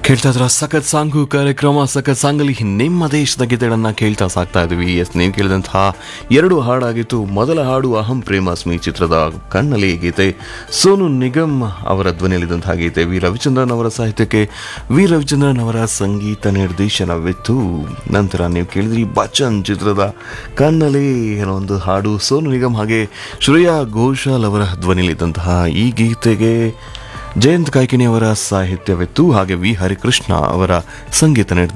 ಕೇಳ್ತಾ ಇದ್ರ ಸಖತ್ ಸಾಂಗು ಕಾರ್ಯಕ್ರಮ ಸಖತ್ ಸಾಂಗಲ್ಲಿ ನಿಮ್ಮ ದೇಶದ ಗೀತೆಗಳನ್ನ ಕೇಳ್ತಾ ಸಾಕ್ತಾ ಇದ್ವಿ ಎಸ್ ನೀವು ಕೇಳಿದಂತಹ ಎರಡು ಹಾಡಾಗಿತ್ತು ಮೊದಲ ಹಾಡು ಅಹಂ ಪ್ರೇಮಾಸ್ಮಿ ಚಿತ್ರದ ಕಣ್ಣಲ್ಲಿ ಗೀತೆ ಸೋನು ನಿಗಮ್ ಅವರ ಧ್ವನಿಯಲ್ಲಿದ್ದಂತಹ ಗೀತೆ ವಿ ರವಿಚಂದ್ರನ್ ಅವರ ಸಾಹಿತ್ಯಕ್ಕೆ ವಿ ರವಿಚಂದ್ರನ್ ಅವರ ಸಂಗೀತ ನಿರ್ದೇಶನವಿತ್ತು ನಂತರ ನೀವು ಕೇಳಿದ್ರಿ ಬಚ್ಚನ್ ಚಿತ್ರದ ಕಣ್ಣಲ್ಲಿ ಏನೋ ಒಂದು ಹಾಡು ಸೋನು ನಿಗಮ್ ಹಾಗೆ ಶ್ರೇಯಾ ಘೋಷಾಲ್ ಅವರ ಧ್ವನಿಯಲ್ಲಿದ್ದಂತಹ ಈ ಗೀತೆಗೆ ಜಯಂತ್ ಕಾಯ್ಕಿಣಿ ಅವರ ಸಾಹಿತ್ಯವಿತ್ತು ಹಾಗೆ ವಿ ಹರಿಕೃಷ್ಣ ಅವರ ಸಂಗೀತ ನಿರ್ದೇಶನ